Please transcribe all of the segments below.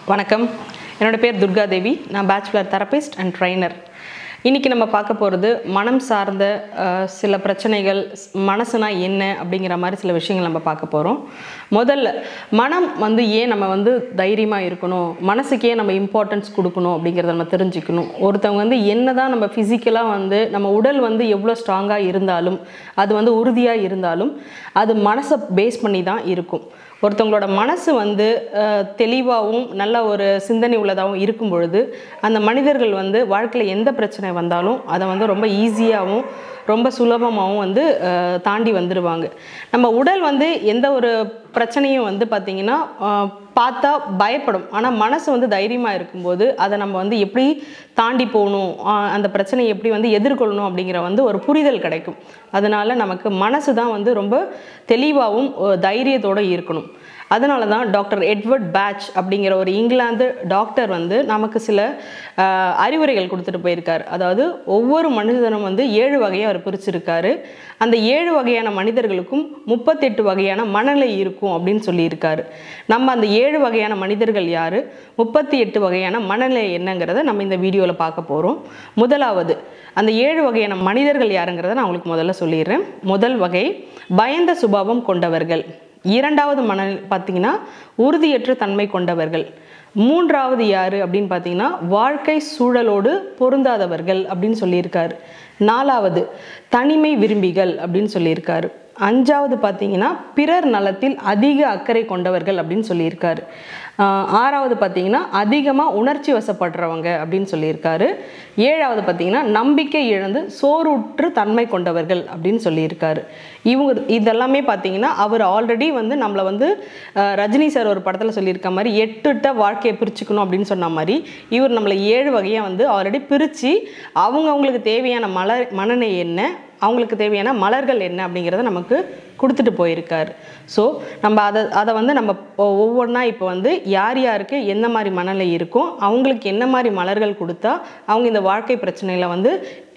வணக்கம் என்னோட பேர் துர்கா தேவி நான் பேச்சுலர் தெரபிஸ்ட் அண்ட் ட்ரைனர் இன்றைக்கி நம்ம பார்க்க போகிறது மனம் சார்ந்த அஹ், சில பிரச்சனைகள் ஸ்- மனசுனா என்ன அப்படிங்கிற மாதிரி சில விஷயங்கள் நம்ம பார்க்க போகிறோம் முதல்ல மனம் வந்து ஏன் நம்ம வந்து தைரியமாக இருக்கணும் மனசுக்கு ஏன் நம்ம இம்பார்ட்டன்ஸ் கொடுக்கணும் அப்படிங்கிறத நம்ம தெரிஞ்சுக்கணும் ஒருத்தவங்க வந்து என்ன தான் நம்ம ஃபிசிக்கலாக வந்து நம்ம உடல் வந்து எவ்வளோ ஸ்ட்ராங்காக இருந்தாலும் அது வந்து உறுதியாக இருந்தாலும் அது மனசை பேஸ் பண்ணி தான் இருக்கும் ஒருத்தவங்களோட மனசு வந்து அஹ், தெளிவாகவும் நல்ல ஒரு சிந்தனை உள்ளதாகவும் இருக்கும் பொழுது அந்த மனிதர்கள் வந்து வாழ்க்கையில் எந்த பிரச்சனை வந்தாலும் அதை வந்து ரொம்ப ஈஸியாகவும் ரொம்ப சுலபமாகவும் வந்து அஹ், தாண்டி வந்துடுவாங்க நம்ம உடல் வந்து எந்த ஒரு பிரச்சனையும் வந்து பார்த்திங்கன்னா அஹ், பார்த்தா பயப்படும் ஆனால் மனசு வந்து தைரியமாக இருக்கும்போது அதை நம்ம வந்து எப்படி தாண்டி போகணும் அஹ், அந்த பிரச்சனையை எப்படி வந்து எதிர்கொள்ளணும் அப்படிங்கிற வந்து ஒரு புரிதல் கிடைக்கும் அதனால நமக்கு மனசு தான் வந்து ரொம்ப தெளிவாகவும் அஹ், தைரியத்தோட இருக்கணும் அதனால தான் டாக்டர் எட்வர்ட் பேட்ச் அப்படிங்கிற ஒரு இங்கிலாந்து டாக்டர் வந்து நமக்கு சில அஹ், அறிவுரைகள் கொடுத்துட்டு போயிருக்கார் அதாவது ஒவ்வொரு மனிதனும் வந்து ஏழு வகையை அவர் பிரிச்சிருக்காரு அந்த ஏழு வகையான மனிதர்களுக்கும் முப்பத்தெட்டு வகையான மனநிலை இருக்கும் அப்படின்னு சொல்லியிருக்காரு நம்ம அந்த ஏழு வகையான மனிதர்கள் யார் முப்பத்தி எட்டு வகையான மனநிலை என்னங்கிறத நம்ம இந்த வீடியோவில் பார்க்க போகிறோம் முதலாவது அந்த ஏழு வகையான மனிதர்கள் யாருங்கிறத நான் உங்களுக்கு முதல்ல சொல்லிடுறேன் முதல் வகை பயந்த சுபாவம் கொண்டவர்கள் இரண்டாவது மன பார்த்தீங்கன்னா உறுதியற்ற தன்மை கொண்டவர்கள் மூன்றாவது யார் அப்படின்னு பார்த்தீங்கன்னா வாழ்க்கை சூழலோடு பொருந்தாதவர்கள் அப்படின்னு சொல்லியிருக்காரு நாலாவது தனிமை விரும்பிகள் அப்படின்னு சொல்லியிருக்காரு அஞ்சாவது பார்த்தீங்கன்னா பிறர் நலத்தில் அதிக அக்கறை கொண்டவர்கள் அப்படின்னு சொல்லியிருக்காரு ஆஹ் ஆறாவது பார்த்தீங்கன்னா அதிகமாக உணர்ச்சி வசப்படுறவங்க அப்படின்னு சொல்லியிருக்காரு ஏழாவது பார்த்தீங்கன்னா நம்பிக்கை இழந்து சோறுற்று தன்மை கொண்டவர்கள் அப்படின்னு சொல்லியிருக்காரு இவங்க இதெல்லாமே பார்த்தீங்கன்னா அவர் ஆல்ரெடி வந்து நம்மளை வந்து ஆஹ் ரஜினி சார் ஒரு படத்தில் சொல்லியிருக்க மாதிரி எட்டுட்ட வாழ்க்கையை பிரிச்சுக்கணும் அப்படின்னு சொன்ன மாதிரி இவர் நம்மளை ஏழு வகையாக வந்து ஆல்ரெடி பிரித்து அவங்கவுங்களுக்கு தேவையான மலர் மனநிலை என்ன அவங்களுக்கு தேவையான மலர்கள் என்ன அப்படிங்கிறத நமக்கு கொடுத்துட்டு போயிருக்காரு ஸோ நம்ம அதை அதை வந்து நம்ம ஒவ்வொன்றா இப்போ வந்து யார் யாருக்கு என்ன மாதிரி மனநிலை இருக்கும் அவங்களுக்கு என்ன மாதிரி மலர்கள் கொடுத்தா அவங்க இந்த வாழ்க்கை பிரச்சனையில் வந்து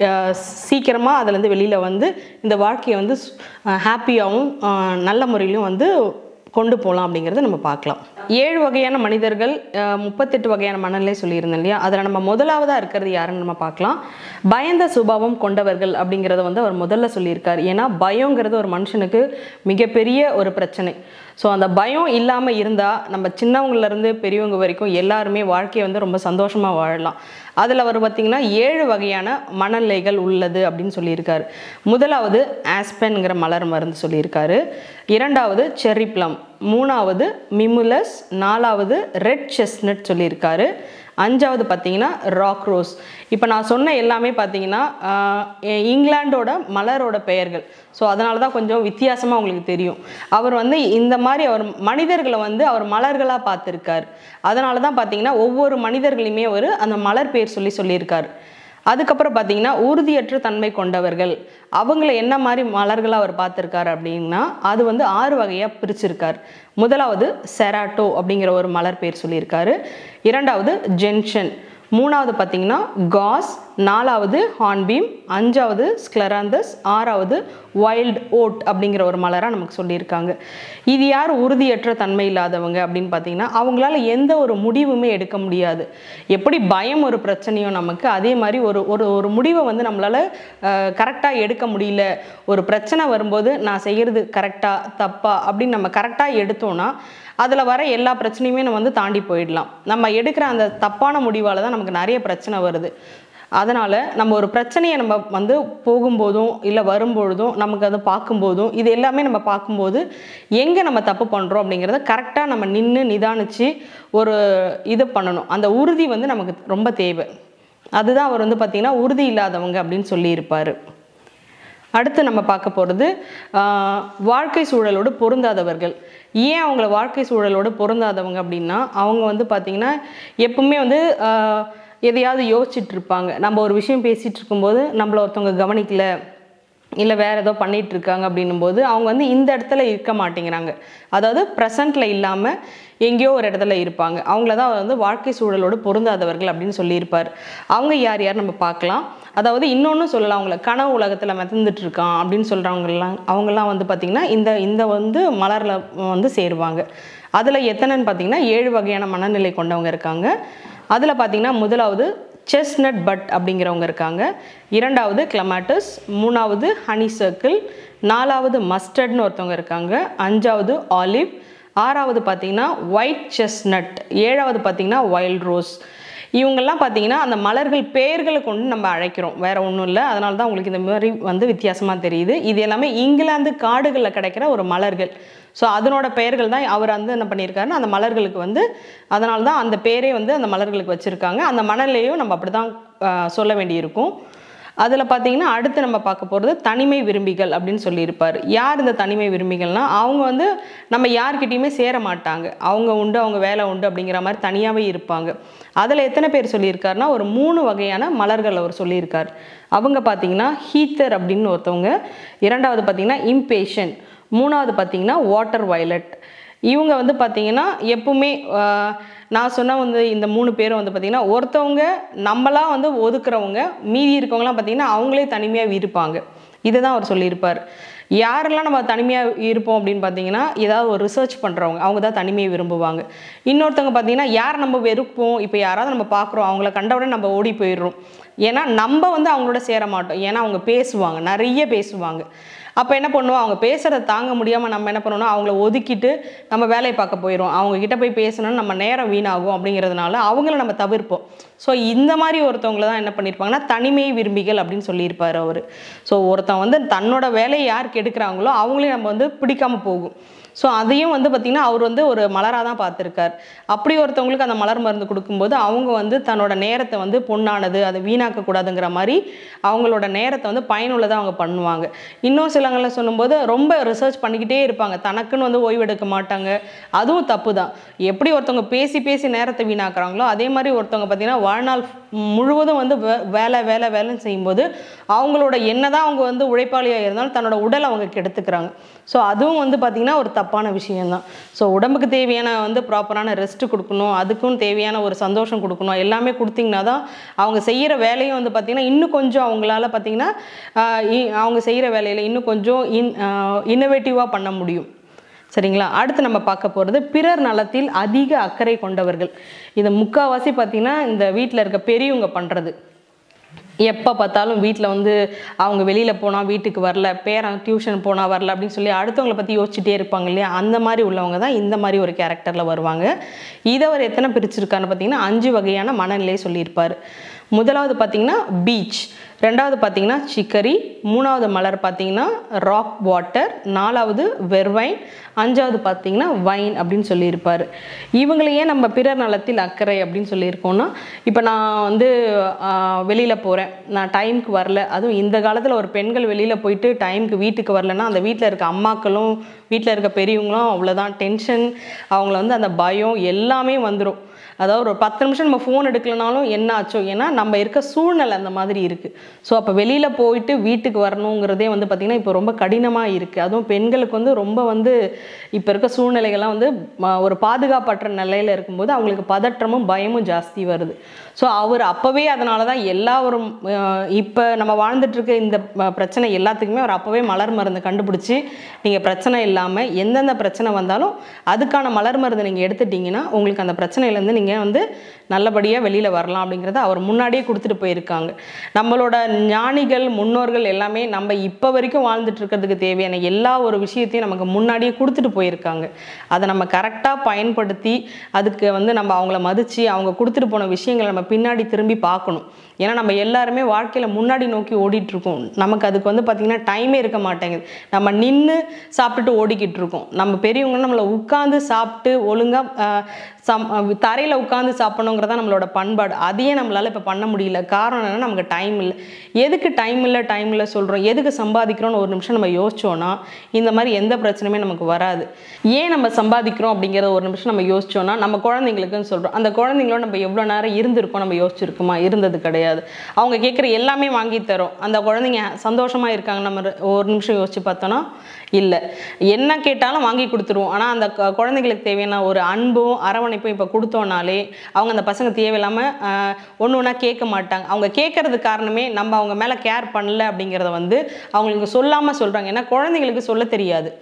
சீக்கிரமாக அதுலேருந்து வெளியில் வந்து இந்த வாழ்க்கையை வந்து ஹாப்பியாகவும் நல்ல முறையிலும் வந்து கொண்டு போகலாம் அப்படிங்கிறத நம்ம பார்க்கலாம் ஏழு வகையான மனிதர்கள் அஹ், முப்பத்தெட்டு வகையான மனநிலை சொல்லியிருந்தேன் இல்லையா அதில் நம்ம முதலாவதாக இருக்கிறது யாருன்னு நம்ம பார்க்கலாம் பயந்த சுபாவம் கொண்டவர்கள் அப்படிங்கிறத வந்து அவர் முதல்ல சொல்லியிருக்கார் ஏன்னா பயங்கிறது ஒரு மனுஷனுக்கு மிகப்பெரிய ஒரு பிரச்சனை ஸோ அந்த பயம் இல்லாமல் இருந்தால் நம்ம சின்னவங்கலேருந்து பெரியவங்க வரைக்கும் எல்லாருமே வாழ்க்கையை வந்து ரொம்ப சந்தோஷமாக வாழலாம் அதில் அவர் பார்த்திங்கன்னா ஏழு வகையான மனநிலைகள் உள்ளது அப்படின்னு சொல்லியிருக்காரு முதலாவது ஆஸ்பென்கிற மலர் மருந்து சொல்லியிருக்காரு இரண்டாவது செர்ரி ப்ளம் மூணாவது மிமுலஸ் நாலாவது ரெட் செஸ்னட் சொல்லியிருக்காரு அஞ்சாவது பார்த்தீங்கன்னா ராக் ரோஸ் இப்போ நான் சொன்ன எல்லாமே பார்த்தீங்கன்னா ஆஹ், இ- இங்கிலாண்டோட மலரோட பெயர்கள் ஸோ அதனால தான் கொஞ்சம் வித்தியாசமாக உங்களுக்கு தெரியும் அவர் வந்து இந்த மாதிரி அவர் மனிதர்களை வந்து அவர் மலர்களாக பார்த்துருக்கார் அதனால தான் பார்த்தீங்கன்னா ஒவ்வொரு மனிதர்களையுமே அவர் அந்த மலர் பேர் சொல்லி சொல்லியிருக்கார் அதுக்கப்புறம் பார்த்தீங்கன்னா உறுதியற்ற தன்மை கொண்டவர்கள் அவங்கள என்ன மாதிரி மலர்களாக அவர் பார்த்துருக்காரு அப்படின்னா அது வந்து ஆறு வகையாக பிரிச்சிருக்கார் முதலாவது செராட்டோ அப்படிங்கிற ஒரு மலர் பேர் சொல்லியிருக்காரு இரண்டாவது ஜென்ஷன் மூணாவது பார்த்தீங்கன்னா காஸ் நாலாவது ஹார்ன்பீம் அஞ்சாவது ஸ்க்லராந்தஸ் ஆறாவது வைல்ட் ஓட் அப்படிங்கிற ஒரு மலராக நமக்கு சொல்லியிருக்காங்க இது யார் உறுதியற்ற தன்மை இல்லாதவங்க அப்படின்னு பார்த்தீங்கன்னா அவங்களால எந்த ஒரு முடிவுமே எடுக்க முடியாது எப்படி பயம் ஒரு பிரச்சனையோ நமக்கு அதே மாதிரி ஒரு ஒரு ஒரு முடிவை வந்து நம்மளால் கரெக்டாக எடுக்க முடியல ஒரு பிரச்சனை வரும்போது நான் செய்கிறது கரெக்டாக தப்பா அப்படின்னு நம்ம கரெக்டாக எடுத்தோன்னா அதில் வர எல்லா பிரச்சனையுமே நம்ம வந்து தாண்டி போயிடலாம் நம்ம எடுக்கிற அந்த தப்பான முடிவால் தான் நமக்கு நிறைய பிரச்சனை வருது அதனால் நம்ம ஒரு பிரச்சனையை நம்ம வந்து போகும்போதும் இல்லை வரும்பொழுதும் நமக்கு அதை பார்க்கும்போதும் இது எல்லாமே நம்ம பார்க்கும்போது எங்கே நம்ம தப்பு பண்ணுறோம் அப்படிங்கிறத கரெக்டாக நம்ம நின்று நிதானித்து ஒரு இது பண்ணணும் அந்த உறுதி வந்து நமக்கு ரொம்ப தேவை அதுதான் அவர் வந்து பார்த்திங்கன்னா உறுதி இல்லாதவங்க அப்படின்னு சொல்லியிருப்பார் அடுத்து நம்ம பார்க்க போகிறது வாழ்க்கை சூழலோடு பொருந்தாதவர்கள் ஏன் அவங்கள வாழ்க்கை சூழலோடு பொருந்தாதவங்க அப்படின்னா அவங்க வந்து பார்த்திங்கன்னா எப்பவுமே வந்து ஆஹ், எதையாவது யோசிச்சுட்டு இருப்பாங்க நம்ம ஒரு விஷயம் பேசிகிட்டு இருக்கும்போது நம்மள ஒருத்தவங்க கவனிக்கல இல்லை வேறு ஏதோ பண்ணிட்டு இருக்காங்க அப்படின்னும் போது அவங்க வந்து இந்த இடத்துல இருக்க மாட்டேங்கிறாங்க அதாவது ப்ரெசண்ட்டில் இல்லாமல் எங்கேயோ ஒரு இடத்துல இருப்பாங்க அவங்கள தான் அவர் வந்து வாழ்க்கை சூழலோடு பொருந்தாதவர்கள் அப்படின்னு சொல்லியிருப்பார் அவங்க யார் யார் நம்ம பார்க்கலாம் அதாவது இன்னொன்று சொல்லலாம் அவங்கள கனவு உலகத்தில் மிதந்துட்டு இருக்கான் அப்படின்னு சொல்கிறவங்கலாம் அவங்கெல்லாம் வந்து பார்த்திங்கன்னா இந்த இந்த வந்து மலரில் வந்து சேருவாங்க அதில் எத்தனைன்னு பார்த்தீங்கன்னா ஏழு வகையான மனநிலை கொண்டவங்க இருக்காங்க அதில் பார்த்தீங்கன்னா முதலாவது செஸ்னட் பட் அப்படிங்கிறவங்க இருக்காங்க இரண்டாவது கிளமாட்டஸ் மூணாவது ஹனி சர்க்கிள் நாலாவது மஸ்டர்ட்னு ஒருத்தவங்க இருக்காங்க அஞ்சாவது ஆலிவ் ஆறாவது பார்த்தீங்கன்னா ஒயிட் செஸ்னட் ஏழாவது பார்த்தீங்கன்னா வைல்ட் ரோஸ் இவங்கெல்லாம் பார்த்தீங்கன்னா அந்த மலர்கள் பெயர்களை கொண்டு நம்ம அழைக்கிறோம் வேற ஒன்றும் இல்லை அதனால தான் உங்களுக்கு இந்த மாதிரி வந்து வித்தியாசமாக தெரியுது இது எல்லாமே இங்கிலாந்து காடுகளில் கிடைக்கிற ஒரு மலர்கள் ஸோ அதனோட பெயர்கள் தான் அவர் வந்து என்ன பண்ணியிருக்காருன்னா அந்த மலர்களுக்கு வந்து அதனால தான் அந்த பேரே வந்து அந்த மலர்களுக்கு வச்சுருக்காங்க அந்த மணலையும் நம்ம அப்படி தான் சொல்ல வேண்டியிருக்கும் அதில் பார்த்தீங்கன்னா அடுத்து நம்ம பார்க்க போகிறது தனிமை விரும்பிகள் அப்படின்னு சொல்லியிருப்பார் யார் இந்த தனிமை விரும்பிகள்னா அவங்க வந்து நம்ம யார்கிட்டயுமே சேர மாட்டாங்க அவங்க உண்டு அவங்க வேலை உண்டு அப்படிங்கிற மாதிரி தனியாகவே இருப்பாங்க அதில் எத்தனை பேர் சொல்லியிருக்காருன்னா ஒரு மூணு வகையான மலர்கள் அவர் சொல்லியிருக்கார் அவங்க பார்த்தீங்கன்னா ஹீத்தர் அப்படின்னு ஒருத்தவங்க இரண்டாவது பார்த்தீங்கன்னா இம்பேஷன் மூணாவது பார்த்தீங்கன்னா வாட்டர் வயலட் இவங்க வந்து பார்த்தீங்கன்னா எப்பவுமே ஆஹ், நான் சொன்ன வந்து இந்த மூணு பேரும் வந்து பார்த்தீங்கன்னா ஒருத்தவங்க நம்மளா வந்து ஒதுக்குறவங்க மீதி இருக்கவங்களாம் பார்த்தீங்கன்னா அவங்களே தனிமையாக இருப்பாங்க இதை தான் அவர் சொல்லியிருப்பார் யாரெல்லாம் நம்ம தனிமையாக இருப்போம் அப்படின்னு பார்த்தீங்கன்னா ஏதாவது ஒரு ரிசர்ச் பண்ணுறவங்க அவங்க தான் தனிமையை விரும்புவாங்க இன்னொருத்தவங்க பார்த்தீங்கன்னா யார் நம்ம வெறுப்போம் இப்போ யாராவது நம்ம பார்க்குறோம் அவங்கள கண்ட உடனே நம்ம ஓடி போயிடுறோம் ஏன்னா நம்ம வந்து அவங்களோட சேர மாட்டோம் ஏன்னா அவங்க பேசுவாங்க நிறைய பேசுவாங்க அப்போ என்ன பண்ணுவோம் அவங்க பேசுகிறத தாங்க முடியாமல் நம்ம என்ன பண்ணுவோம்னா அவங்கள ஒதுக்கிட்டு நம்ம வேலையை பார்க்க போயிடும் அவங்க கிட்ட போய் பேசணும்னு நம்ம நேரம் வீணாகும் அப்படிங்கிறதுனால அவங்கள நம்ம தவிர்ப்போம் ஸோ இந்த மாதிரி ஒருத்தவங்கள தான் என்ன பண்ணியிருப்பாங்கன்னா தனிமை விரும்பிகள் அப்படின்னு சொல்லியிருப்பார் அவர் ஸோ ஒருத்தன் வந்து தன்னோட வேலையை யார் கெடுக்கிறாங்களோ அவங்களையும் நம்ம வந்து பிடிக்காம போகும் ஸோ அதையும் வந்து பார்த்திங்கன்னா அவர் வந்து ஒரு மலராக தான் பார்த்துருக்கார் அப்படி ஒருத்தவங்களுக்கு அந்த மலர் மருந்து கொடுக்கும்போது அவங்க வந்து தன்னோட நேரத்தை வந்து பொண்ணானது அதை வீணாக்கக்கூடாதுங்கிற மாதிரி அவங்களோட நேரத்தை வந்து பயனுள்ளதாக அவங்க பண்ணுவாங்க இன்னும் சிலங்கள சொல்லும்போது ரொம்ப ரிசர்ச் பண்ணிக்கிட்டே இருப்பாங்க தனக்குன்னு வந்து ஓய்வெடுக்க மாட்டாங்க அதுவும் தப்பு தான் எப்படி ஒருத்தவங்க பேசி பேசி நேரத்தை வீணாக்குறாங்களோ அதே மாதிரி ஒருத்தவங்க பார்த்திங்கன்னா வாழ்நாள் முழுவதும் வந்து வே- வேலை வேலை வேலைன்னு செய்யும்போது அவங்களோட என்னதான் அவங்க வந்து உழைப்பாளியாக இருந்தாலும் தன்னோட உடலை அவங்க கெடுத்துக்கிறாங்க ஸோ அதுவும் வந்து பார்த்திங்கன்னா ஒரு தப்பான விஷயம்தான் ஸோ உடம்புக்கு தேவையான வந்து ப்ராப்பரான ரெஸ்ட் கொடுக்கணும் அதுக்கும் தேவையான ஒரு சந்தோஷம் கொடுக்கணும் எல்லாமே கொடுத்தீங்கன்னா தான் அவங்க செய்கிற வேலையும் வந்து பார்த்திங்கன்னா இன்னும் கொஞ்சம் அவங்களால பார்த்திங்கன்னா ஆஹ் இ- அவங்க செய்கிற வேலையில் இன்னும் கொஞ்சம் இன் இன்னோவேட்டிவாக பண்ண முடியும் சரிங்களா அடுத்து நம்ம பார்க்க போகிறது பிறர் நலத்தில் அதிக அக்கறை கொண்டவர்கள் இது முக்கால்வாசி பார்த்திங்கன்னா இந்த வீட்டில் இருக்க பெரியவங்க பண்ணுறது எப்போ பார்த்தாலும் வீட்டில் வந்து அவங்க வெளியில் போனால் வீட்டுக்கு வரல பேரன் டியூஷன் போனால் வரல அப்படின்னு சொல்லி அடுத்தவங்களை பற்றி யோசிச்சுட்டே இருப்பாங்க இல்லையா அந்த மாதிரி உள்ளவங்க தான் இந்த மாதிரி ஒரு கேரக்டரில் வருவாங்க இதை அவர் எத்தனை பிரிச்சிருக்காருன்னு பார்த்தீங்கன்னா அஞ்சு வகையான மனநிலையை சொல்லியிருப்பார் முதலாவது பார்த்தீங்கன்னா பீச் ரெண்டாவது பார்த்தீங்கன்னா சிக்கரி மூணாவது மலர் பார்த்தீங்கன்னா ராக் வாட்டர் நாலாவது வெர்வைன் அஞ்சாவது பார்த்தீங்கன்னா வைன் அப்படின்னு சொல்லியிருப்பார் இவங்களையே நம்ம பிறர் நலத்தில் அக்கறை அப்படின்னு சொல்லியிருக்கோம்னா இப்போ நான் வந்து வெளியில் போகிறேன் நான் டைம்க்கு வரல அதுவும் இந்த காலத்தில் ஒரு பெண்கள் வெளியில் போயிட்டு டைம்க்கு வீட்டுக்கு வரலன்னா அந்த வீட்டில் இருக்க அம்மாக்களும் வீட்டில் இருக்க பெரியவங்களும் அவ்வளோதான் டென்ஷன் அவங்கள வந்து அந்த பயம் எல்லாமே வந்துடும் அதாவது ஒரு பத்து நிமிஷம் நம்ம ஃபோன் எடுக்கலனாலும் என்ன ஆச்சோ ஏன்னா நம்ம இருக்க சூழ்நிலை அந்த மாதிரி இருக்குது ஸோ அப்போ வெளியில் போயிட்டு வீட்டுக்கு வரணுங்கிறதே வந்து பார்த்திங்கன்னா இப்போ ரொம்ப கடினமாக இருக்குது அதுவும் பெண்களுக்கு வந்து ரொம்ப வந்து இப்போ இருக்க சூழ்நிலைகள்லாம் வந்து ம- ஒரு பாதுகாப்பற்ற நிலையில் இருக்கும்போது அவங்களுக்கு பதற்றமும் பயமும் ஜாஸ்தி வருது ஸோ அவர் அப்போவே அதனால தான் எல்லா ஒரு இப்போ நம்ம வாழ்ந்துட்டு இருக்க இந்த ம- பிரச்சனை எல்லாத்துக்குமே அவர் அப்போவே மலர் மருந்து கண்டுபிடிச்சி நீங்கள் பிரச்சனை இல்லாமல் எந்தெந்த பிரச்சனை வந்தாலும் அதுக்கான மலர் மருந்து நீங்கள் எடுத்துட்டீங்கன்னா உங்களுக்கு அந்த பிரச்சனையிலேருந்து நீங்கள் வந்து நல்லபடியாக வெளியில் வரலாம் அப்படிங்கிறத அவர் முன்னாடியே கொடுத்துட்டு போயிருக்காங்க நம்மளோட ஞானிகள் முன்னோர்கள் எல்லாமே நம்ம இப்போ வரைக்கும் வாழ்ந்துட்டு இருக்கிறதுக்கு தேவையான எல்லா ஒரு விஷயத்தையும் நமக்கு முன்னாடியே கொடுத்துட்டு போயிருக்காங்க அதை நம்ம கரெக்டாக பயன்படுத்தி அதுக்கு வந்து நம்ம அவங்கள மதித்து அவங்க கொடுத்துட்டு போன விஷயங்களை நம்ம பின்னாடி திரும்பி பார்க்கணும் ஏன்னா நம்ம எல்லாருமே வாழ்க்கையில் முன்னாடி நோக்கி ஓடிட்டு இருக்கோம் நமக்கு அதுக்கு வந்து பார்த்திங்கன்னா டைமே இருக்க மாட்டேங்குது நம்ம நின்று சாப்பிட்டுட்டு ஓடிக்கிட்டு இருக்கோம் நம்ம பெரியவங்க நம்மளை உட்காந்து சாப்பிட்டு ஒழுங்காக சம் தரையில் உட்காந்து சாப்பிடணுங்கிறதா நம்மளோட பண்பாடு அதையே நம்மளால் இப்போ பண்ண முடியல காரணம் என்னன்னா நமக்கு டைம் இல்லை எதுக்கு டைம் இல்லை டைம் இல்லை சொல்கிறோம் எதுக்கு சம்பாதிக்கிறோம்னு ஒரு நிமிஷம் நம்ம யோசிச்சோன்னா இந்த மாதிரி எந்த பிரச்சனையுமே நமக்கு வராது ஏன் நம்ம சம்பாதிக்கிறோம் அப்படிங்கிறத ஒரு நிமிஷம் நம்ம யோசிச்சோன்னா நம்ம குழந்தைங்களுக்குன்னு சொல்கிறோம் அந்த குழந்தைங்களோட நம்ம எவ்வளோ நேரம் இருந்திருக்கோம் நம்ம யோசிச்சிருக்குமா இருந்தது கிடையாது அவங்க கேட்குற எல்லாமே வாங்கி தரோம் அந்த குழந்தைங்க சந்தோஷமாக இருக்காங்க நம்ம ஒரு- ஒரு நிமிஷம் யோசிச்சு பார்த்தோன்னா இல்லை என்ன கேட்டாலும் வாங்கி கொடுத்துருவோம் ஆனால் அந்த க- குழந்தைங்களுக்கு தேவையான ஒரு அன்பும் அரவணைப்பும் இப்போ கொடுத்தோன்னாலே அவங்க அந்த பசங்க தேவையில்லாமல் ஒன்று ஒன்றா கேட்க மாட்டாங்க அவங்க கேட்கறதுக்கு காரணமே நம்ம அவங்க மேலே கேர் பண்ணல அப்படிங்கிறத வந்து அவங்களுக்கு சொல்லாமல் சொல்கிறாங்க ஏன்னா குழந்தைங்களுக்கு சொல்ல தெரியாது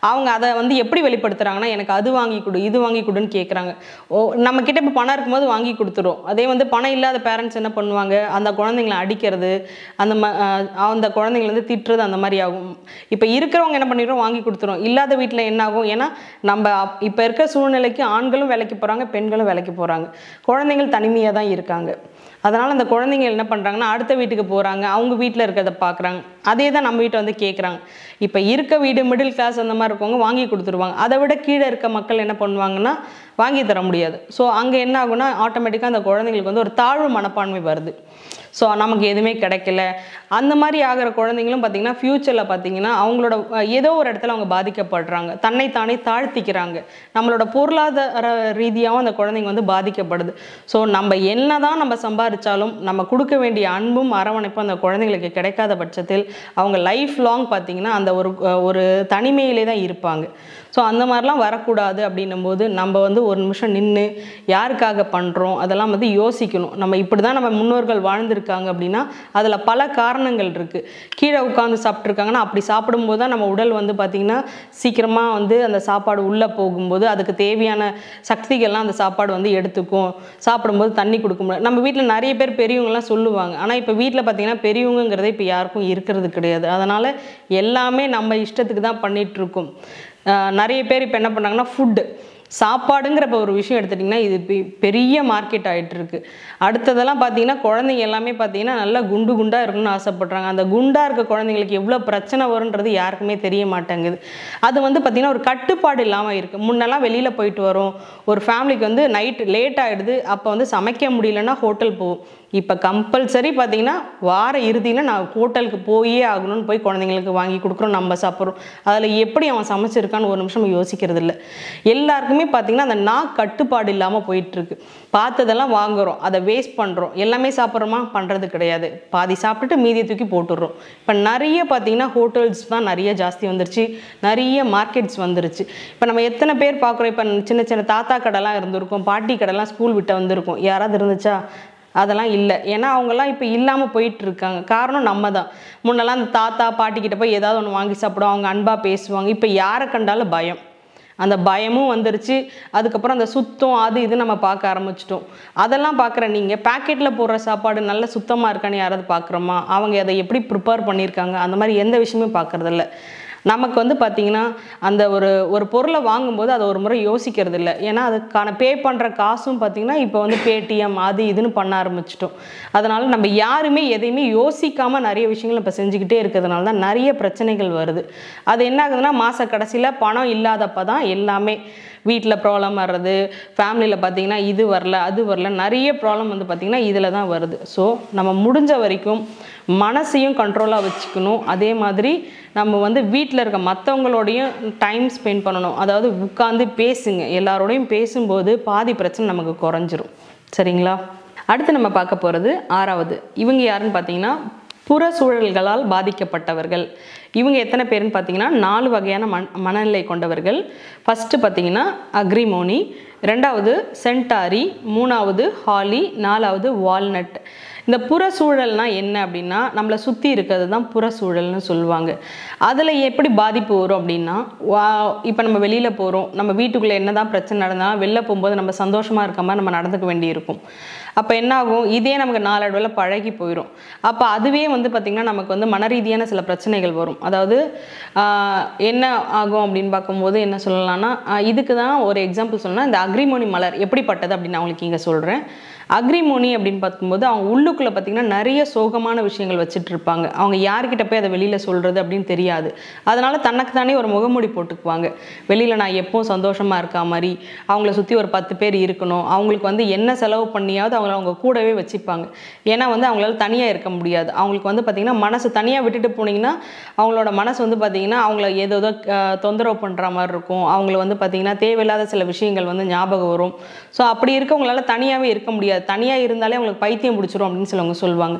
அவங்க அதை வந்து எப்படி வெளிப்படுத்துகிறாங்கன்னா எனக்கு அது வாங்கி கொடு இது வாங்கி கொடுன்னு கேட்குறாங்க ஓ நம்ம கிட்ட இப்போ பணம் இருக்கும்போது வாங்கி கொடுத்துரும் அதே வந்து பணம் இல்லாத பேரண்ட்ஸ் என்ன பண்ணுவாங்க அந்த குழந்தைங்களை அடிக்கிறது அந்த ம அஹ் அந்த குழந்தைங்களை வந்து திட்டுறது அந்த மாதிரி ஆகும் இப்போ இருக்கிறவங்க என்ன பண்ணிடுறோம் வாங்கி கொடுத்துரும் இல்லாத வீட்டில் என்ன ஆகும் ஏன்னா நம்ம இப்போ இருக்க சூழ்நிலைக்கு ஆண்களும் வேலைக்கு போகிறாங்க பெண்களும் வேலைக்கு போகிறாங்க குழந்தைகள் தனிமையாக தான் இருக்காங்க அதனால் அந்த குழந்தைங்க என்ன பண்ணுறாங்கன்னா அடுத்த வீட்டுக்கு போகிறாங்க அவங்க வீட்டில் இருக்கிறத பார்க்குறாங்க அதே தான் நம்ம வீட்டை வந்து கேட்குறாங்க இப்போ இருக்க வீடு மிடில் கிளாஸ் அந்த மாதிரி இருக்கவங்க வாங்கி கொடுத்துருவாங்க அதை விட கீழே இருக்க மக்கள் என்ன பண்ணுவாங்கன்னா வாங்கி தர முடியாது ஸோ அங்கே என்ன ஆகும்னா ஆட்டோமேட்டிக்காக அந்த குழந்தைங்களுக்கு வந்து ஒரு தாழ்வு மனப்பான்மை வருது ஸோ நமக்கு எதுவுமே கிடைக்கல அந்த மாதிரி ஆகிற குழந்தைங்களும் பார்த்தீங்கன்னா ஃப்யூச்சரில் பார்த்தீங்கன்னா அவங்களோட அஹ், ஏதோ ஒரு இடத்துல அவங்க பாதிக்கப்படுறாங்க தன்னைத்தானே தாழ்த்திக்கிறாங்க நம்மளோட பொருளாதார ரீதியாகவும் அந்த குழந்தைங்க வந்து பாதிக்கப்படுது ஸோ நம்ம என்ன தான் நம்ம சம்பாதிச்சாலும் நம்ம கொடுக்க வேண்டிய அன்பும் அரவணைப்பும் அந்த குழந்தைங்களுக்கு கிடைக்காத பட்சத்தில் அவங்க லைஃப் லாங் பார்த்தீங்கன்னா அந்த ஒரு அஹ், ஒரு தனிமையிலே தான் இருப்பாங்க ஸோ அந்த மாதிரிலாம் வரக்கூடாது அப்படின்னும் போது நம்ம வந்து ஒரு நிமிஷம் நின்று யாருக்காக பண்ணுறோம் அதெல்லாம் வந்து யோசிக்கணும் நம்ம இப்படி தான் நம்ம முன்னோர்கள் வாழ்ந்திருக்காங்க அப்படின்னா அதில் பல காரணங்கள் இருக்குது கீழே உட்காந்து சாப்பிட்ருக்காங்கன்னா அப்படி சாப்பிடும்போது தான் நம்ம உடல் வந்து பார்த்திங்கன்னா சீக்கிரமாக வந்து அந்த சாப்பாடு உள்ளே போகும்போது அதுக்கு தேவையான சக்திகள்லாம் அந்த சாப்பாடு வந்து எடுத்துக்கும் சாப்பிடும்போது தண்ணி கொடுக்க முடியாது நம்ம வீட்டில் நிறைய பேர் பெரியவங்கலாம் சொல்லுவாங்க ஆனால் இப்போ வீட்டில் பார்த்தீங்கன்னா பெரியவங்கிறதே இப்போ யாருக்கும் இருக்கிறது கிடையாது அதனால் எல்லாமே நம்ம இஷ்டத்துக்கு தான் பண்ணிகிட்ருக்கோம் நிறைய பேர் இப்போ என்ன பண்ணாங்கன்னா ஃபுட்டு சாப்பாடுங்கிற இப்போ ஒரு விஷயம் எடுத்துட்டிங்கன்னா இது பெ- பெரிய மார்க்கெட் ஆயிட்டு இருக்கு அடுத்ததெல்லாம் பார்த்தீங்கன்னா குழந்தைங்க எல்லாமே பார்த்தீங்கன்னா நல்லா குண்டு குண்டாக இருக்கணும்னு ஆசைப்படுறாங்க அந்த குண்டாக இருக்க குழந்தைங்களுக்கு எவ்வளோ பிரச்சனை வரும்ன்றது யாருக்குமே தெரிய மாட்டேங்குது அது வந்து பார்த்திங்கன்னா ஒரு கட்டுப்பாடு இல்லாமல் இருக்குது முன்னெல்லாம் வெளியில் போயிட்டு வரோம் ஒரு ஃபேமிலிக்கு வந்து நைட் லேட் ஆகிடுது அப்போ வந்து சமைக்க முடியலன்னா ஹோட்டல் போவோம் இப்போ கம்பல்சரி பார்த்தீங்கன்னா வார இறுதியில் நான் ஹோட்டலுக்கு போயே ஆகணும்னு போய் குழந்தைங்களுக்கு வாங்கி கொடுக்குறோம் நம்ம சாப்பிட்றோம் அதில் எப்படி அவன் சமைச்சிருக்கான்னு ஒரு நிமிஷம் யோசிக்கிறது இல்லை எல்லாருக்குமே பார்த்தீங்கன்னா அந்த நா கட்டுப்பாடு இல்லாமல் போயிட்டுருக்கு பார்த்ததெல்லாம் வாங்குறோம் அதை வேஸ்ட் பண்ணுறோம் எல்லாமே சாப்பிட்றோமா பண்ணுறது கிடையாது பாதி சாப்பிட்டுட்டு மீதியை தூக்கி போட்டுடுறோம் இப்போ நிறைய பார்த்தீங்கன்னா ஹோட்டல்ஸ் தான் நிறைய ஜாஸ்தி வந்துருச்சு நிறைய மார்க்கெட்ஸ் வந்துருச்சு இப்போ நம்ம எத்தனை பேர் பார்க்குறோம் இப்போ சின்ன சின்ன தாத்தா கடைலாம் இருந்திருக்கும் பாட்டி கடைலாம் ஸ்கூல் விட்டு வந்திருக்கும் யாராவது இருந்துச்சா அதெல்லாம் இல்லை ஏன்னா அவங்கெல்லாம் இப்போ இல்லாமல் போயிட்டு இருக்காங்க காரணம் நம்ம தான் முன்னெல்லாம் அந்த தாத்தா பாட்டிக்கிட்ட போய் ஏதாவது ஒன்று வாங்கி சாப்பிடுவோம் அவங்க அன்பாக பேசுவாங்க இப்போ யாரை கண்டாலும் பயம் அந்த பயமும் வந்துருச்சு அதுக்கப்புறம் அந்த சுத்தம் அது இது நம்ம பார்க்க ஆரம்பிச்சிட்டோம் அதெல்லாம் பார்க்குற நீங்கள் பேக்கெட்டில் போடுற சாப்பாடு நல்ல சுத்தமாக இருக்கான்னு யாராவது பார்க்குறோமா அவங்க அதை எப்படி ப்ரிப்பேர் பண்ணியிருக்காங்க அந்த மாதிரி எந்த விஷயமும் பார்க்குறதில்ல நமக்கு வந்து பார்த்திங்கன்னா அந்த ஒரு ஒரு பொருளை வாங்கும்போது அதை ஒரு முறை யோசிக்கிறது இல்லை ஏன்னா அதுக்கான பே பண்ணுற காசும் பார்த்திங்கன்னா இப்போ வந்து பேடிஎம் அது இதுன்னு பண்ண ஆரம்பிச்சிட்டோம் அதனால் நம்ம யாருமே எதையுமே யோசிக்காமல் நிறைய விஷயங்கள் இப்போ செஞ்சுக்கிட்டே இருக்கிறதுனால தான் நிறைய பிரச்சனைகள் வருது அது என்ன ஆகுதுன்னா மாத கடைசியில் பணம் இல்லாதப்ப தான் எல்லாமே வீட்டில் ப்ராப்ளம் வர்றது ஃபேமிலியில் பார்த்தீங்கன்னா இது வரல அது வரல நிறைய ப்ராப்ளம் வந்து பார்த்திங்கன்னா இதில் தான் வருது ஸோ நம்ம முடிஞ்ச வரைக்கும் மனசையும் கண்ட்ரோலாக வச்சுக்கணும் அதே மாதிரி நம்ம வந்து வீட்டில் இருக்க மற்றவங்களோடையும் டைம் ஸ்பெண்ட் பண்ணணும் அதாவது உட்காந்து பேசுங்க எல்லாரோடையும் பேசும்போது பாதி பிரச்சனை நமக்கு குறைஞ்சிரும் சரிங்களா அடுத்து நம்ம பார்க்க போகிறது ஆறாவது இவங்க யாருன்னு பார்த்தீங்கன்னா புற சூழல்களால் பாதிக்கப்பட்டவர்கள் இவங்க எத்தனை பேருன்னு பார்த்தீங்கன்னா நாலு வகையான மன மனநிலை கொண்டவர்கள் ஃபஸ்ட்டு பார்த்தீங்கன்னா அக்ரிமோனி ரெண்டாவது சென்டாரி மூணாவது ஹாலி நாலாவது வால்நட் இந்த புற சூழல்னா என்ன அப்படின்னா நம்மளை சுற்றி இருக்கிறது தான் புற சூழல்னு சொல்லுவாங்க அதில் எப்படி பாதிப்பு வரும் அப்படின்னா வா இப்போ நம்ம வெளியில் போகிறோம் நம்ம வீட்டுக்குள்ளே என்ன தான் பிரச்சனை நடந்தாலும் வெளில போகும்போது நம்ம சந்தோஷமாக இருக்க மாதிரி நம்ம நடந்துக்க வேண்டியிருக்கும் அப்போ என்ன ஆகும் இதே நமக்கு நாளடைவில் பழகி போயிடும் அப்போ அதுவே வந்து பார்த்திங்கன்னா நமக்கு வந்து மன ரீதியான சில பிரச்சனைகள் வரும் அதாவது ஆஹ், என்ன ஆகும் அப்படின்னு பார்க்கும்போது என்ன சொல்லலாம்னா ஆஹ், இதுக்கு தான் ஒரு எக்ஸாம்பிள் சொல்லணும்னா இந்த அக்ரிமோனி மலர் எப்படிப்பட்டது அப்படின்னு நான் உங்களுக்கு இங்கே சொல்கிறேன் அக்ரிமோனி அப்படின்னு பார்க்கும்போது அவங்க உள்ளுக்குள்ளே பார்த்திங்கன்னா நிறைய சோகமான விஷயங்கள் வச்சுட்டு இருப்பாங்க அவங்க யார்கிட்ட போய் அதை வெளியில் சொல்கிறது அப்படின்னு தெரியாது அதனால் தனக்கு தானே ஒரு முகமூடி போட்டுக்குவாங்க வெளியில் நான் எப்பவும் சந்தோஷமாக இருக்கா மாதிரி அவங்கள சுற்றி ஒரு பத்து பேர் இருக்கணும் அவங்களுக்கு வந்து என்ன செலவு பண்ணியாவது அவங்கள அவங்க கூடவே வச்சுப்பாங்க ஏன்னா வந்து அவங்களால தனியாக இருக்க முடியாது அவங்களுக்கு வந்து பார்த்திங்கன்னா மனசு தனியாக விட்டுட்டு போனீங்கன்னா அவங்களோட மனசு வந்து பார்த்திங்கன்னா அவங்கள ஏதோ ஏதோ அஹ், தொந்தரவு பண்ணுற மாதிரி இருக்கும் அவங்கள வந்து பார்த்திங்கன்னா தேவையில்லாத சில விஷயங்கள் வந்து ஞாபகம் வரும் ஸோ அப்படி இருக்கவங்களால தனியாகவே இருக்க முடியாது தனியாக இருந்தாலே அவங்களுக்கு பைத்தியம் பிடிச்சிரும் அப்படின்னு சிலவங்க சொல்லுவாங்க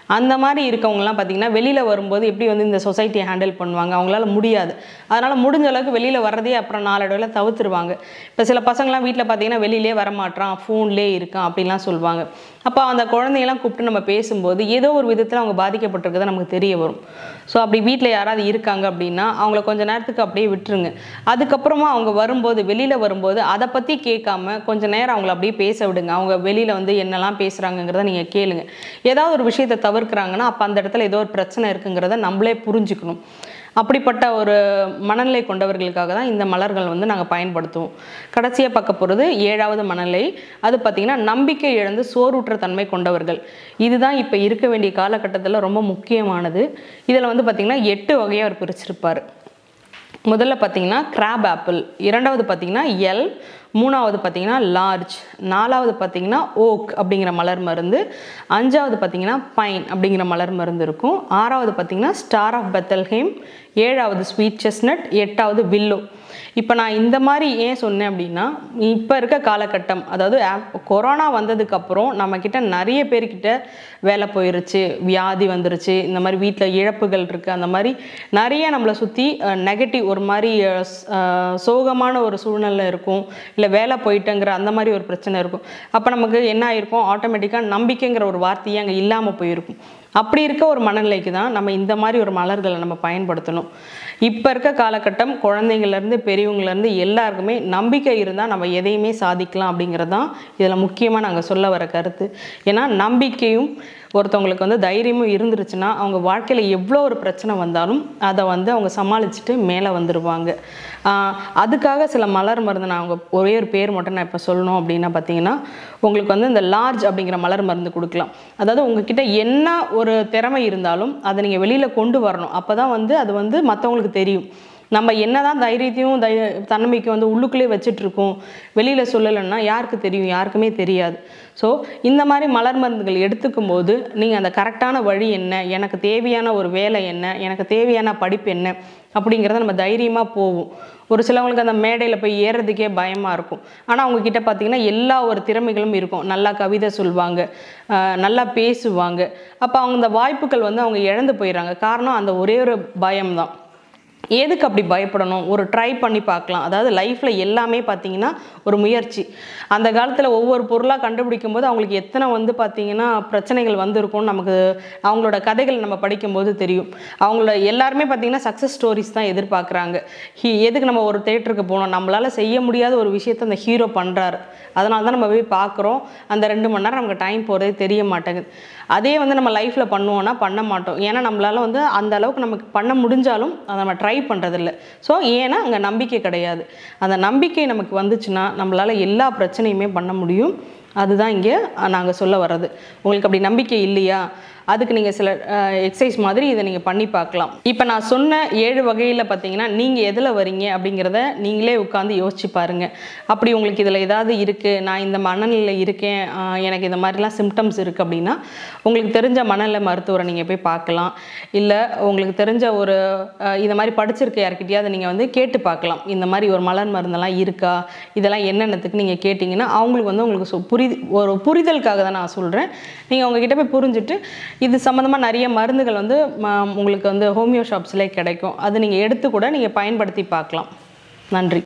அந்த மாதிரி இருக்கவங்கலாம் பார்த்தீங்கன்னா வெளியில் வரும்போது எப்படி வந்து இந்த சொசைட்டியை ஹேண்டில் பண்ணுவாங்க அவங்களால முடியாது அதனால் முடிஞ்ச அளவுக்கு வெளியில் வர்றதே அப்புறம் நாளடைவில் தவிர்த்துருவாங்க இப்போ சில பசங்களாம் வீட்டில் பார்த்தீங்கன்னா வெளியிலே வரமாட்டான் ஃபோன்லேயே இருக்கான் அப்படின்லாம் சொல்லுவாங்க அப்போ அந்த குழந்தையெல்லாம் கூப்பிட்டு நம்ம பேசும்போது ஏதோ ஒரு விதத்தில் அவங்க பாதிக்கப்பட்டிருக்கதை நமக்கு தெரிய வரும் ஸோ அப்படி வீட்டில் யாராவது இருக்காங்க அப்படின்னா அவங்கள கொஞ்ச நேரத்துக்கு அப்படியே விட்டுருங்க அதுக்கப்புறமா அவங்க வரும்போது வெளியில் வரும்போது அதை பற்றி கேட்காம கொஞ்ச நேரம் அவங்கள அப்படியே பேச விடுங்க அவங்க வெளியில் வந்து என்னெல்லாம் பேசுகிறாங்கங்கிறத நீங்கள் கேளுங்க ஏதாவது ஒரு விஷயத்தை தவிர்க்கிறாங்கன்னா அப்போ அந்த இடத்துல ஏதோ ஒரு பிரச்சனை இருக்குங்கிறத நம்மளே புரிஞ்சுக்கணும் அப்படிப்பட்ட ஒரு மனநிலை கொண்டவர்களுக்காக தான் இந்த மலர்கள் வந்து நாங்கள் பயன்படுத்துவோம் கடைசியாக பார்க்க போகிறது ஏழாவது மனநிலை அது பார்த்திங்கன்னா நம்பிக்கை இழந்து சோர்வுற்ற தன்மை கொண்டவர்கள் இதுதான் இப்போ இருக்க வேண்டிய காலகட்டத்தில் ரொம்ப முக்கியமானது இதில் வந்து பார்த்திங்கன்னா எட்டு வகையாக அவர் பிரிச்சிருப்பார் முதல்ல பார்த்தீங்கன்னா கிராப் ஆப்பிள் இரண்டாவது பார்த்தீங்கன்னா எல் மூணாவது பார்த்தீங்கன்னா லார்ஜ் நாலாவது பார்த்தீங்கன்னா ஓக் அப்படிங்கிற மலர் மருந்து அஞ்சாவது பார்த்தீங்கன்னா பைன் அப்படிங்கிற மலர் மருந்து இருக்கும் ஆறாவது பார்த்தீங்கன்னா ஸ்டார் ஆஃப் பெத்தல்ஹேம் ஏழாவது ஸ்வீட் செஸ்னட் எட்டாவது வில்லோ இப்போ நான் இந்த மாதிரி ஏன் சொன்னேன் அப்படின்னா இப்போ இருக்க காலகட்டம் அதாவது ஆப்- கொரோனா வந்ததுக்கப்புறம் நம்மக்கிட்ட நிறைய பேர்கிட்ட வேலை போயிருச்சு வியாதி வந்துருச்சு இந்த மாதிரி வீட்டில் இழப்புகள் இருக்குது அந்த மாதிரி நிறைய நம்மளை சுற்றி நெகட்டிவ் ஒரு மாதிரி அஹ், ஸ்- அஹ், சோகமான ஒரு சூழ்நிலை இருக்கும் இல்லை வேலை போயிட்டேங்கிற அந்த மாதிரி ஒரு பிரச்சனை இருக்கும் அப்போ நமக்கு என்ன ஆயிருக்கும் ஆட்டோமேட்டிக்காக நம்பிக்கைங்கிற ஒரு வார்த்தையே அங்கே இல்லாமல் போயிருக்கும் அப்படி இருக்க ஒரு மனநிலைக்கு தான் நம்ம இந்த மாதிரி ஒரு மலர்களை நம்ம பயன்படுத்தணும் இப்போ இருக்க காலகட்டம் குழந்தைங்கள்லேருந்து பெரியவங்கலேருந்து எல்லாருக்குமே நம்பிக்கை இருந்தால் நம்ம எதையுமே சாதிக்கலாம் அப்படிங்கிறது தான் இதில் முக்கியமாக நாங்கள் சொல்ல வர கருத்து ஏன்னா நம்பிக்கையும் ஒருத்தவங்களுக்கு வந்து தைரியமும் இருந்துருச்சுன்னா அவங்க வாழ்க்கையில் எவ்வளோ ஒரு பிரச்சனை வந்தாலும் அதை வந்து அவங்க சமாளிச்சுட்டு மேலே வந்துடுவாங்க ஆஹ் அதுக்காக சில மலர் மருந்து நான் அவங்க ஒரே ஒரு பேர் மட்டும் நான் இப்போ சொல்லணும் அப்படின்னா பார்த்தீங்கன்னா உங்களுக்கு வந்து இந்த லார்ஜ் அப்படிங்கிற மலர் மருந்து கொடுக்கலாம் அதாவது உங்ககிட்ட என்ன ஒரு திறமை இருந்தாலும் அதை நீங்கள் வெளியில் கொண்டு வரணும் அப்போ தான் வந்து அது வந்து மற்றவங்களுக்கு தெரியும் நம்ம என்னதான் தைரியத்தையும் தை தன்னம்பிக்கையும் வந்து உள்ளுக்குள்ளே வச்சுட்டு இருக்கோம் வெளியில் சொல்லலைன்னா யாருக்கு தெரியும் யாருக்குமே தெரியாது ஸோ இந்த மாதிரி மலர் மருந்துகள் எடுத்துக்கும் போது நீங்கள் அந்த கரெக்டான வழி என்ன எனக்கு தேவையான ஒரு வேலை என்ன எனக்கு தேவையான படிப்பு என்ன அப்படிங்கிறத நம்ம தைரியமாக போவோம் ஒரு சிலவங்களுக்கு அந்த மேடையில் போய் ஏறுறதுக்கே பயமாக இருக்கும் ஆனால் அவங்க கிட்ட பார்த்தீங்கன்னா எல்லா ஒரு திறமைகளும் இருக்கும் நல்லா கவிதை சொல்லுவாங்க ஆஹ் நல்லா பேசுவாங்க அப்போ அவங்க அந்த வாய்ப்புகள் வந்து அவங்க இழந்து போயிடுறாங்க காரணம் அந்த ஒரே ஒரு பயம்தான் எதுக்கு அப்படி பயப்படணும் ஒரு ட்ரை பண்ணி பார்க்கலாம் அதாவது லைஃப்பில் எல்லாமே பார்த்தீங்கன்னா ஒரு முயற்சி அந்த காலத்தில் ஒவ்வொரு பொருளாக கண்டுபிடிக்கும் போது அவங்களுக்கு எத்தனை வந்து பார்த்தீங்கன்னா பிரச்சனைகள் வந்திருக்கும்னு நமக்கு அவங்களோட கதைகள் நம்ம படிக்கும்போது தெரியும் அவங்களோட எல்லாருமே பார்த்தீங்கன்னா சக்ஸஸ் ஸ்டோரிஸ் தான் எதிர்பார்க்குறாங்க ஹீ எதுக்கு நம்ம ஒரு தேட்டருக்கு போகணும் நம்மளால் செய்ய முடியாத ஒரு விஷயத்த அந்த ஹீரோ பண்ணுறாரு அதனால தான் நம்ம போய் பார்க்குறோம் அந்த ரெண்டு மணி நேரம் நமக்கு டைம் போகிறதே தெரிய மாட்டேங்குது அதே வந்து நம்ம லைஃப்பில் பண்ணுவோன்னா பண்ண மாட்டோம் ஏன்னா நம்மளால வந்து அந்த அளவுக்கு நமக்கு பண்ண முடிஞ்சாலும் அதை நம்ம ட்ரை பண்ணுறதில்ல ஸோ ஏன்னா அங்கே நம்பிக்கை கிடையாது அந்த நம்பிக்கை நமக்கு வந்துச்சுன்னா நம்மளால எல்லா பிரச்சனையுமே பண்ண முடியும் அதுதான் இங்கே நாங்கள் சொல்ல வர்றது உங்களுக்கு அப்படி நம்பிக்கை இல்லையா அதுக்கு நீங்கள் சில எக்ஸசைஸ் மாதிரி இதை நீங்கள் பண்ணி பார்க்கலாம் இப்போ நான் சொன்ன ஏழு வகையில் பார்த்தீங்கன்னா நீங்கள் எதில் வரீங்க அப்படிங்கிறத நீங்களே உட்காந்து யோசிச்சு பாருங்கள் அப்படி உங்களுக்கு இதில் ஏதாவது இருக்குது நான் இந்த மனநிலையில் இருக்கேன் ஆஹ் எனக்கு இந்த மாதிரிலாம் சிம்டம்ஸ் இருக்குது அப்படின்னா உங்களுக்கு தெரிஞ்ச மனநல மருத்துவரை நீங்கள் போய் பார்க்கலாம் இல்லை உங்களுக்கு தெரிஞ்ச ஒரு ஆஹ் இந்த மாதிரி படிச்சிருக்க யார்கிட்டயாவது நீங்கள் வந்து கேட்டு பார்க்கலாம் இந்த மாதிரி ஒரு மலர் மருந்தெல்லாம் இருக்கா இதெல்லாம் என்னென்னத்துக்கு நீங்கள் கேட்டிங்கன்னா அவங்களுக்கு வந்து உங்களுக்கு சு- புரி ஒரு புரிதலுக்காக தான் நான் சொல்கிறேன் நீங்கள் அவங்கக்கிட்ட போய் புரிஞ்சுட்டு இது சம்மந்தமாக நிறைய மருந்துகள் வந்து ம- உங்களுக்கு வந்து ஹோமியோ ஷாப்ஸ்லேயே கிடைக்கும் அது நீங்கள் எடுத்து கூட நீங்கள் பயன்படுத்தி பார்க்கலாம் நன்றி